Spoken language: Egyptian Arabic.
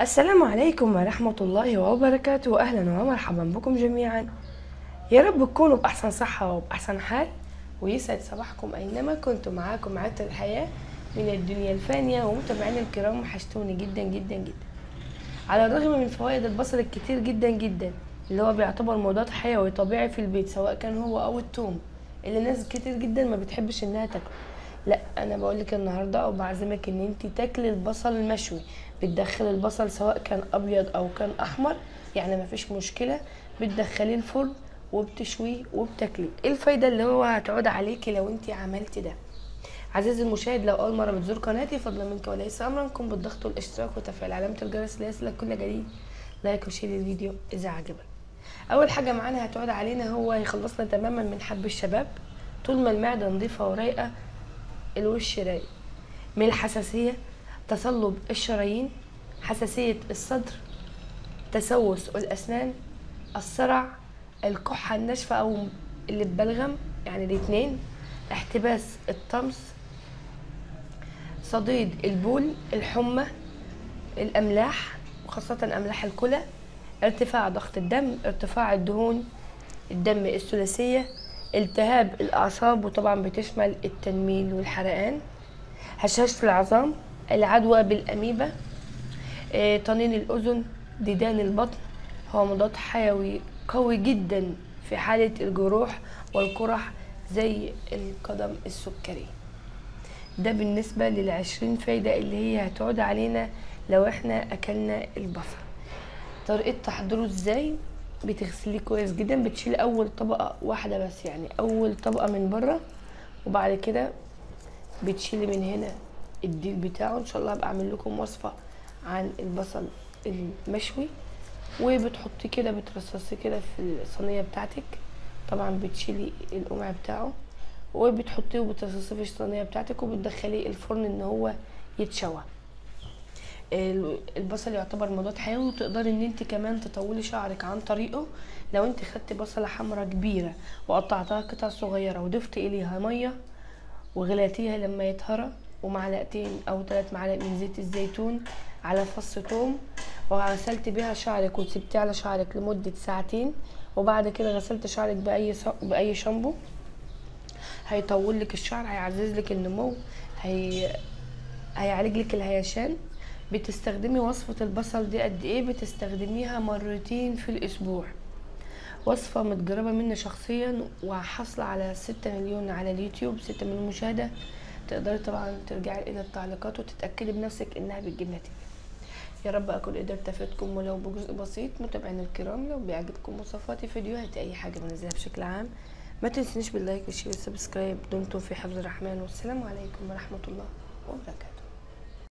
السلام عليكم ورحمة الله وبركاته أهلا ومرحبا بكم جميعا يا رب تكونوا بأحسن صحة وبأحسن حال ويسعد صباحكم أينما كنتم معاكم عادة الحياة من الدنيا الفانية ومتابعينا الكرام وحشتوني جدا جدا جدا على الرغم من فوائد البصل الكتير جدا جدا اللي هو بيعتبر مضاد حيوي طبيعي في البيت سواء كان هو أو التوم اللي ناس كتير جدا ما بتحبش انها تاكله لا انا بقولك النهارده او بعزمك ان انت تاكلي البصل المشوي بتدخلي البصل سواء كان ابيض او كان احمر يعني ما فيش مشكله بتدخليه الفرن وبتشويه وبتاكليه ايه الفايده اللي هو هتعود عليكي لو انت عملتي ده عزيزي المشاهد لو اول مره بتزور قناتي فضلا منك وليس امرا قم بالضغط والاشتراك وتفعيل علامه الجرس ليصلك كل جديد لايك وشير الفيديو اذا عجبك اول حاجه معانا هتعود علينا هو يخلصنا تماما من حب الشباب طول ما المعده نظيفه ورايقه الوش رايق من الحساسيه تصلب الشرايين حساسيه الصدر تسوس الاسنان الصرع الكحه الناشفه او اللي ببلغم يعني الاتنين احتباس الطمس صديد البول الحمى الاملاح وخاصه املاح الكلى ارتفاع ضغط الدم ارتفاع الدهون الدم الثلاثيه التهاب الاعصاب وطبعا بتشمل التنميل والحرقان هشاشة العظام العدوى بالاميبا آه، طنين الاذن ديدان البطن هو مضاد حيوي قوي جدا في حالة الجروح والقرح زي القدم السكري ده بالنسبة للعشرين فايدة اللي هي هتعود علينا لو احنا اكلنا البصل طريقة تحضيره ازاي بتغسليه كويس جدا بتشيل اول طبقة واحدة بس يعني اول طبقة من بره وبعد كده بتشيلي من هنا الديل بتاعه ان شاء الله هبقى اعمل لكم وصفة عن البصل المشوي وبتحطيه كده بترصصيه كده في الصينية بتاعتك طبعا بتشيلي القمع بتاعه وبتحطيه وبترصصيه في الصينية بتاعتك وبتدخليه الفرن ان هو يتشوى ال- البصل يعتبر مضاد حيوي وتقدري ان انت كمان تطولي شعرك عن طريقه لو انت خدتي بصله حمراء كبيره وقطعتها قطع صغيره وضفت اليها ميه وغليتيها لما يتهرى ومعلقتين او ثلاث معالق من زيت الزيتون على فص ثوم وغسلت بيها شعرك وسبتيه على شعرك لمده ساعتين وبعد كده غسلت شعرك باي ص- باي شامبو هيطول لك الشعر هيعزز لك النمو هي هيعالج لك الهيشان بتستخدمي وصفة البصل دي قد ايه بتستخدميها مرتين في الاسبوع وصفة متجربة مني شخصيا وحاصلة على ستة مليون على اليوتيوب ستة مليون مشاهدة تقدري طبعا ترجعي الى التعليقات وتتأكدي بنفسك انها بتجيب نتيجة يا رب اكون قدرت افيدكم ولو بجزء بسيط متابعينا الكرام لو بيعجبكم وصفاتي فيديوهات اي حاجة بنزلها بشكل عام ما تنسونيش باللايك والشير والسبسكرايب دمتم في حفظ الرحمن والسلام عليكم ورحمة الله وبركاته